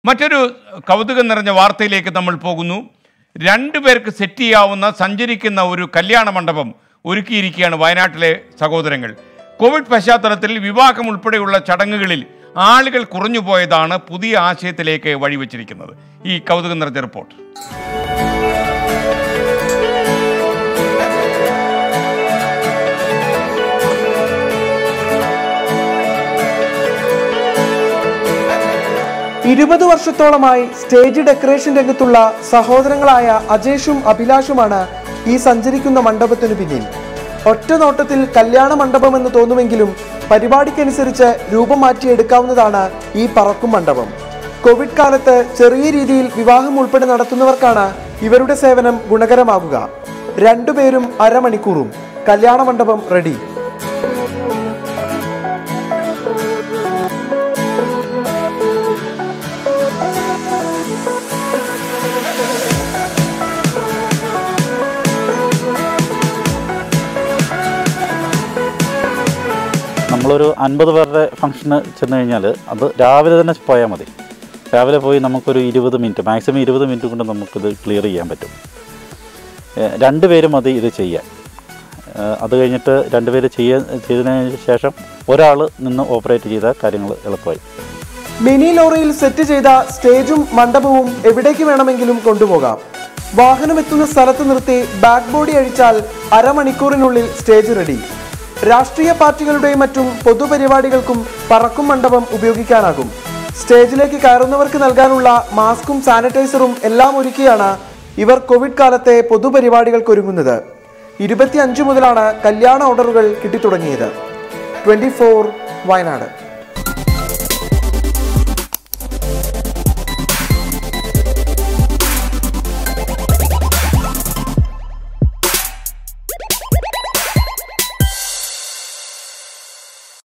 മറ്റൊരു കൗതുകം നിറഞ്ഞ വാർത്തയിലേക്ക് നമ്മൾ പോകുന്നു രണ്ടു പേർക്ക് സെറ്റ് ചെയ്യാവുന്ന സഞ്ചരിക്കുന്ന ഒരു കല്യാണ മണ്ഡപം ഒരുക്കിയിരിക്കുകയാണ് വയനാട്ടിലെ സഹോദരങ്ങൾ കോവിഡ് പശ്ചാത്തലത്തിൽ വിവാഹം ഉൾപ്പെടെയുള്ള ചടങ്ങുകളിൽ ആളുകൾ കുറഞ്ഞു പോയതാണ് പുതിയ ആശയത്തിലേക്ക് വഴിവെച്ചിരിക്കുന്നത് ഈ കൗതുകം നിറഞ്ഞ റിപ്പോർട്ട് ഇരുപത് വർഷത്തോളമായി സ്റ്റേജ് ഡെക്കറേഷൻ രംഗത്തുള്ള സഹോദരങ്ങളായ അജേഷും അഭിലാഷുമാണ് ഈ സഞ്ചരിക്കുന്ന മണ്ഡപത്തിനു പിന്നിൽ ഒറ്റ നോട്ടത്തിൽ കല്യാണ മണ്ഡപം എന്ന് തോന്നുമെങ്കിലും പരിപാടിക്കനുസരിച്ച് രൂപം മാറ്റിയെടുക്കാവുന്നതാണ് ഈ പറക്കും മണ്ഡപം കോവിഡ് കാലത്ത് ചെറിയ രീതിയിൽ വിവാഹം ഉൾപ്പെടെ നടത്തുന്നവർക്കാണ് ഇവരുടെ സേവനം ഗുണകരമാകുക രണ്ടുപേരും അരമണിക്കൂറും കല്യാണ മണ്ഡപം റെഡി നമ്മളൊരു അൻപത് പേരുടെ ഫംഗ്ഷന് ചെന്ന് കഴിഞ്ഞാൽ അത് രാവിലെ തന്നെ പോയാൽ മതി രാവിലെ പോയി നമുക്കൊരു ഇരുപത് മിനിറ്റ് മാക്സിമം ഇരുപത് മിനിറ്റ് കൊണ്ട് നമുക്കിത് ക്ലിയർ ചെയ്യാൻ പറ്റും ഏഹ് രണ്ട് പേര് മതി ഇത് ചെയ്യാൻ ഏഹ് അത് കഴിഞ്ഞിട്ട് രണ്ട് പേര് ചെയ്യാൻ ചെയ്തതിന് ശേഷം ഒരാൾ നിന്ന് ഓപ്പറേറ്റ് ചെയ്താൽ കാര്യങ്ങൾ എളുപ്പമായി മിനി ലോറിയിൽ സെറ്റ് ചെയ്ത സ്റ്റേജും മണ്ഡപവും എവിടേക്ക് വേണമെങ്കിലും കൊണ്ടുപോകാം വാഹനം എത്തുന്ന സ്ഥലത്ത് നിർത്തി ബാക്ക് ബോഡി അഴിച്ചാൽ അരമണിക്കൂറിനുള്ളിൽ സ്റ്റേജ് റെഡി രാഷ്ട്രീയ പാർട്ടികളുടെയും മറ്റും പൊതുപരിപാടികൾക്കും പറക്കും മണ്ഡപം ഉപയോഗിക്കാനാകും സ്റ്റേജിലേക്ക് കയറുന്നവർക്ക് നൽകാനുള്ള മാസ്കും സാനിറ്റൈസറും എല്ലാം ഒരുക്കിയാണ് ഇവർ കോവിഡ് കാലത്തെ പൊതുപരിപാടികൾക്ക് ഒരുങ്ങുന്നത് ഇരുപത്തിയഞ്ച് മുതലാണ് കല്യാണ ഓർഡറുകൾ കിട്ടിത്തുടങ്ങിയത് ട്വന്റി വയനാട്